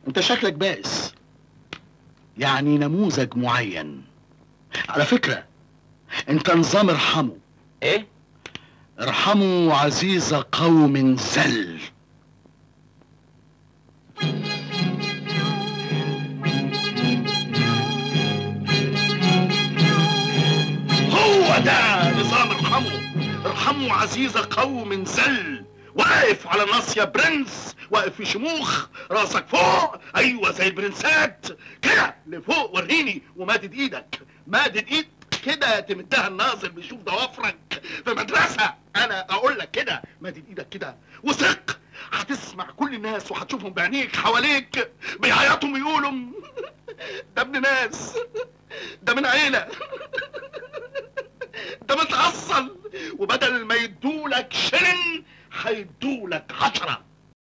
انت شكلك بائس يعني نموذج معين على فكرة انت نظام ارحموا ايه ارحموا عزيز قوم زل هو ده نظام ارحموا ارحموا عزيز قوم زل واقف على النص يا برنس واقف في شموخ راسك فوق ايوه زي البرنسات كده لفوق وريني ومادد ايدك مادد ايد كده تمدها الناظر بيشوف ضوافرك في مدرسة انا اقول لك كده مادد ايدك كده وثق هتسمع كل الناس وهتشوفهم بعينيك حواليك بيعيطوا ويقولوا ده ابن ناس ده من عيلة ده متأصل وبدل ما يدولك شلن هيدولك عشرة